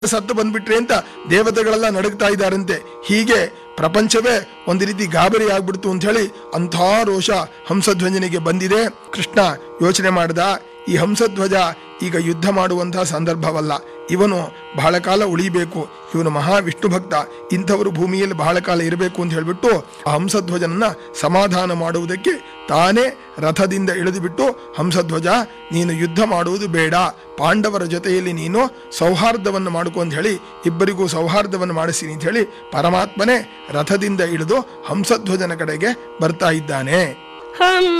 ಸತ್ತು ಬಂದ್ಬಿಟ್ರೆ ಅಂತ ದೇವತೆಗಳೆಲ್ಲ ನಡುಗ್ತಾ ಇದ್ದಾರಂತೆ ಹೀಗೆ ಪ್ರಪಂಚವೇ ಒಂದು ರೀತಿ ಗಾಬರಿ ಆಗ್ಬಿಡ್ತು ಅಂತ ಹೇಳಿ ಅಂಥ ರೋಷ ಹಂಸಧ್ವಜನಿಗೆ ಬಂದಿದೆ ಕೃಷ್ಣ ಯೋಚನೆ ಮಾಡ್ದ ಈ ಹಂಸಧ್ವಜ ಈಗ ಯುದ್ಧ ಮಾಡುವಂತಹ ಸಂದರ್ಭವಲ್ಲ ಇವನು ಬಹಳ ಕಾಲ ಉಳಿಬೇಕು ಇವನು ಮಹಾ ವಿಷ್ಣು ಭಕ್ತ ಇಂಥವರು ಭೂಮಿಯಲ್ಲಿ ಬಹಳ ಕಾಲ ಇರಬೇಕು ಅಂತ ಹೇಳ್ಬಿಟ್ಟು ಆ ಹಂಸಧ್ವಜನನ್ನ ಸಮಾಧಾನ ಮಾಡುವುದಕ್ಕೆ ತಾನೇ ರಥದಿಂದ ಇಳಿದು ಬಿಟ್ಟು ಹಂಸಧ್ವಜ ನೀನು ಯುದ್ಧ ಮಾಡುವುದು ಬೇಡ ಪಾಂಡವರ ಜೊತೆಯಲ್ಲಿ ನೀನು ಸೌಹಾರ್ದವನ್ನು ಮಾಡ್ಕೊ ಅಂತ ಹೇಳಿ ಇಬ್ಬರಿಗೂ ಸೌಹಾರ್ದವನ್ನು ಮಾಡಿಸಿ ಅಂತ ಹೇಳಿ ಪರಮಾತ್ಮನೇ ರಥದಿಂದ ಇಳಿದು ಹಂಸಧ್ವಜನ ಕಡೆಗೆ ಬರ್ತಾ ಇದ್ದಾನೆ ಹಂ